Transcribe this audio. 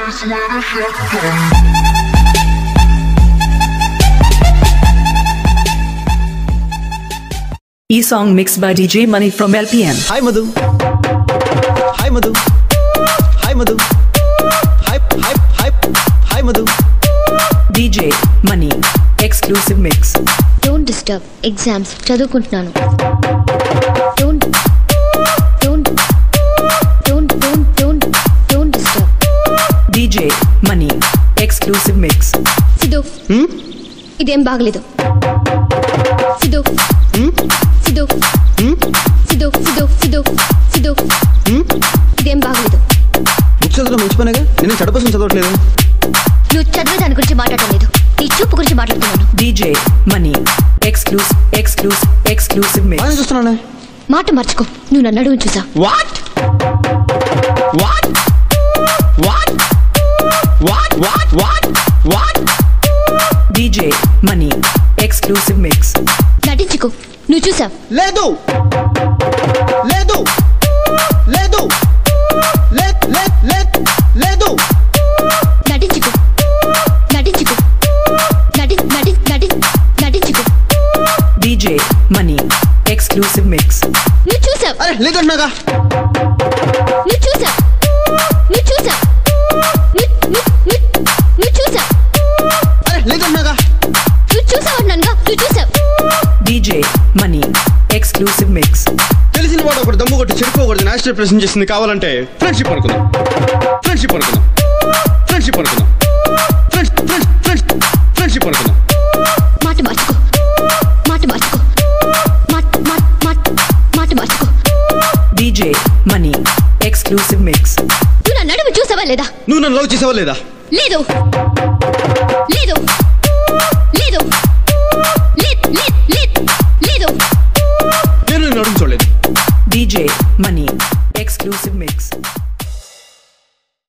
place where the shotgun. E song mixed by DJ Money from LPM. Hi Madhu hi Madhu hi Madhu hi hi hi hi Madhu DJ Money. Exclusive mix. Don't disturb exams చదువుకుంటున్నాను don't don't don't don't don't don't disturb DJ Money. Exclusive mix. Siddhu ఇదేం బాగలేదు సిద్ధు సిద్ధు సిద్ధు సిద్ధు సిద్ధు సిద్ధు ఇదేం బాగలేదు book చదవడం మంచి పనేగా నేను చెడ కోసం చదవట్లేదు నువ్వు చదివే దాని గురించి మాట్లాడటం లేదు నీ చూపు గురించి మాట్లాడుతున్నాను DJ Money. Exclusive, exclusive, exclusive mix. బాగానే చూస్తున్నానే మాట మర్చుకో నువ్వు నన్ను అడుగుని చూసా what what what what what what what DJ Money. Exclusive mix. నటించుకో నువ్వు చూసావు లేదు లేదు లేదు లేదు లేదు లేదు నటించుకో నటించుకో నటి నటి నటి నటించుకో DJ Money. Exclusive mix. నువ్వు చూసావు అరే లేదంటున్నాగా నువ్వు చూసావు నువ్వు చూసావు నువ్వు నువ్వు నువ్వు నువ్వు చూసావు అరే లేదంటున్నాగా నువ్వు చూసావు అన్నానుగా నువ్వు చూసావు DJ Money. Exclusive mix. తెలిసిన వాడు ఒకటి దమ్ము కొట్టి చెడుకోకూడదు నేషనల్ ప్రెసెంట్ చేసింది కావాలంటే ఫ్రెండ్షిప్ అనుకుందాం ఫ్రెండ్షిప్ అనుకుందాం ఫ్రెండ్షిప్ అనుకుందాం ఫ్రెండ్స్ ఫ్రెండ్స్ ఫ్రెండ్స్ ఫ్రెండ్షిప్ అనుకుందాం మాట మార్చుకో మాట మార్చుకో మాట మాట మాట మాట మార్చుకో DJ Money. Exclusive mix. నువ్వు నన్ను అడుగు చూసావా లేదా నువ్వు నన్ను లవ్ చేసావా లేదా లేదు లేదు లేదు లేదు లేదు లేదు నేను నిన్ను అడుగు చూడలేదు DJ Money. Exclusive mix.